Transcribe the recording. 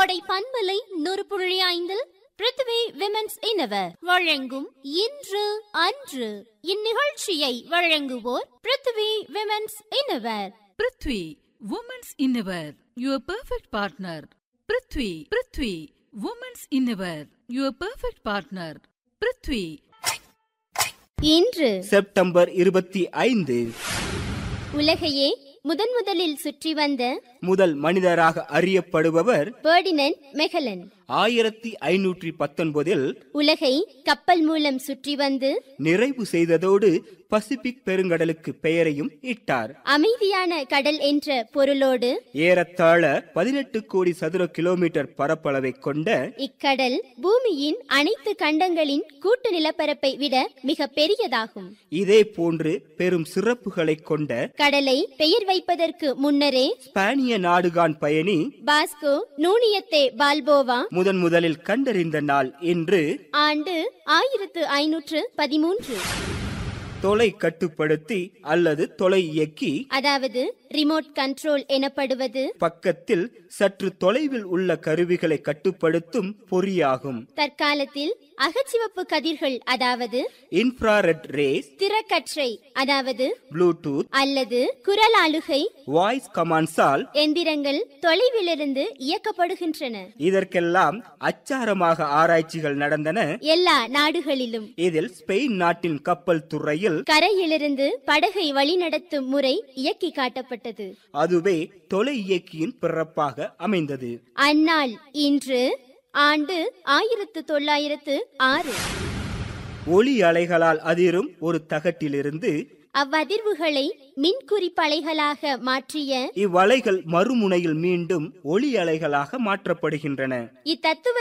கோடை பண்பலை நூறு புள்ளி ஐந்தில் பிருத்வி விமென்ஸ் இனவர் வழங்கும் இன்று அன்று இந்நிகழ்ச்சியை வழங்குவோர் Prithvi women's innerwear Prithvi women's innerwear your perfect partner Prithvi Prithvi women's innerwear your perfect partner Prithvi இன்று செப்டம்பர் இருபத்தி ஐந்து உலகையே முதன் முதலில் சுற்றி வந்த முதல் மனிதராக அறியப்படுபவர் பேர்டினன் மெகலன் ஆயிரத்தி ஐநூற்றி பத்தொன்பதில் உலகை கப்பல் மூலம் சுற்றி வந்து நிறைவு செய்ததோடு பசிபிக் பெருங்கடலுக்கு பெயரையும் இட்டார் அமைதியான கடல் என்ற பொருளோடு ஏறத்தாழ பதினெட்டு கோடி சதுர கிலோமீட்டர் பரப்பளவை கொண்ட இக்கடல் பூமியின் அனைத்து கண்டங்களின் கூட்டு நிலப்பரப்பை விட மிக பெரியதாகும் இதே போன்று பெரும் சிறப்புகளை கொண்ட கடலை பெயர் வைப்பதற்கு முன்னரே ஸ்பானிய நாடுகான் பயணி பாஸ்கோ நூனியத்தே பால்போவா முதன் முதலில் கண்டறிந்த நாள் இன்று ஆண்டு ஆயிரத்து ஐநூற்று பதிமூன்று தொலை கட்டுப்படுத்தி அல்லது தொலை இயக்கி அதாவது ரிமோட் கண்ட்ரோல் எனப்படுவது பக்கத்தில் சற்று தொலைவில் உள்ள கருவிகளை கட்டுப்படுத்தும் பொறியாகும் தற்காலத்தில் அகச்சிவப்பு கதிர்கள் அதாவது இன்ஃப்ராரெட் ரேஸ் திறக்கற்றை அதாவது ப்ளூடூத் அல்லது குரலாளுகை வாய்ஸ் கமாண்ட்ஸால் எந்திரங்கள் தொலைவிலிருந்து இயக்கப்படுகின்றன இதற்கெல்லாம் அச்சாரமாக ஆராய்ச்சிகள் நடந்தன எல்லா நாடுகளிலும் இதில் ஸ்பெயின் நாட்டின் கப்பல் துறையில் கரையிலிருந்து படகை வழிநடத்தும் முறை இயக்கி காட்டப்பட்டது அதுவே தொலை இயக்கியின் பிறப்பாக அமைந்தது அந்நாள் இன்று ஆண்டு ஆயிரத்து தொள்ளாயிரத்து ஆறு ஒளி அலைகளால் அதிரும் ஒரு தகட்டிலிருந்து அவ்வதிர்வுகளை மின்குறிப்பலைகளாக மாற்றிய இவ்வலைகள் மறுமுனையில் மீண்டும் ஒளி அலைகளாக மாற்றப்படுகின்றன இத்தத்துவ